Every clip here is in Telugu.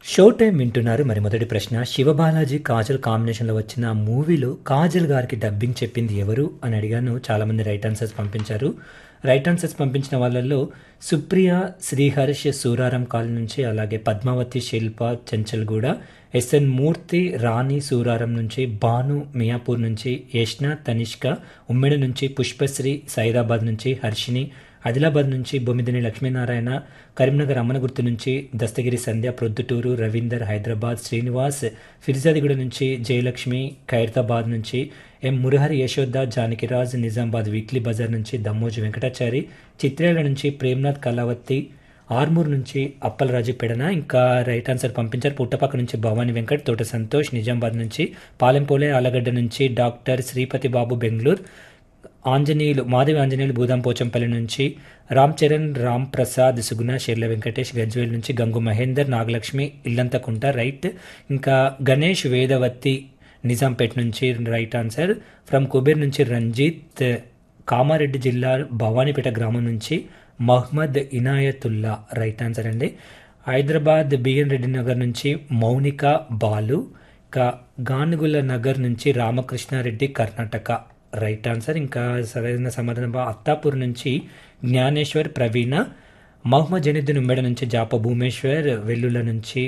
షో టైం వింటున్నారు మరి మొదటి ప్రశ్న శివబాలాజీ కాజల్ కాంబినేషన్లో వచ్చిన మూవీలో కాజల్ గారికి డబ్బింగ్ చెప్పింది ఎవరు అని అడిగాను చాలామంది రైట్ ఆన్సర్స్ పంపించారు రైట్ ఆన్సర్స్ పంపించిన వాళ్ళల్లో సుప్రియ శ్రీహర్ష్ సూరారం కాల్ నుంచి అలాగే పద్మావతి శిల్ప చెంచల్గూడ ఎస్ఎన్ మూర్తి రాణి సూరారం నుంచి భాను మియాపూర్ నుంచి యష్ణ తనిష్క ఉమ్మెడ నుంచి పుష్పశ్రీ సైదాబాద్ నుంచి హర్షిని ఆదిలాబాద్ నుంచి బొమ్మిదిని లక్ష్మీనారాయణ కరీంనగర్ అమ్మనగుర్తు నుంచి దస్తగిరి సంధ్య ప్రొద్దుటూరు రవీందర్ హైదరాబాద్ శ్రీనివాస్ ఫిర్జాదిగూడ నుంచి జయలక్ష్మి ఖైరతాబాద్ నుంచి ఎం మురహరి యశోద జానకిరాజ్ నిజామాబాద్ వీక్లీ బజార్ నుంచి దమ్మోజు వెంకటాచారి చిత్రేల నుంచి ప్రేమ్నాథ్ కళావతి ఆర్మూర్ నుంచి అప్పలరాజు పెడన ఇంకా రైట్ ఆన్సర్ పంపించారు పుట్టపక్క నుంచి భవానీ వెంకట్ తోట సంతోష్ నిజామాబాద్ నుంచి పాలెంపోలే ఆలగడ్డ నుంచి డాక్టర్ శ్రీపతి బాబు బెంగళూరు ఆంజనేయులు మాధవి ఆంజనేయులు భూదాం పోచంపల్లి నుంచి రామ్ చరణ్ రామ్ ప్రసాద్ సుగుణ షెర్ల వెంకటేష్ గజ్వేల్ నుంచి గంగు మహేందర్ నాగలక్ష్మి ఇల్లంతకుంట రైట్ ఇంకా గణేష్ వేదవతి నిజాంపేట్ నుంచి రైట్ ఆన్సర్ ఫ్రమ్ కుబేర్ నుంచి రంజిత్ కామారెడ్డి జిల్లా భవానీపేట గ్రామం నుంచి మహ్మద్ ఇనాయతుల్లా రైట్ ఆన్సర్ అండి హైదరాబాద్ బిఎన్ రెడ్డి నగర్ నుంచి మౌనిక బాలు ఇంకా గానుగుల నగర్ నుంచి రామకృష్ణారెడ్డి కర్ణాటక రైట్ ఆన్సర్ ఇంకా సరైన సమాధానం అత్తాపూర్ నుంచి జ్ఞానేశ్వర్ ప్రవీణ మహమ్మద్ జనిద్దిన్ ఉమ్మెడ నుంచి జాప భూమేశ్వర్ వెల్లుల నుంచి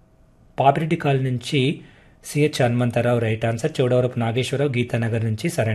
పాపిరెడ్డి కాల్ నుంచి C H Hanumantharao right answer Chowdavarapu Nageswararao Geethanagar నుంచి సరైన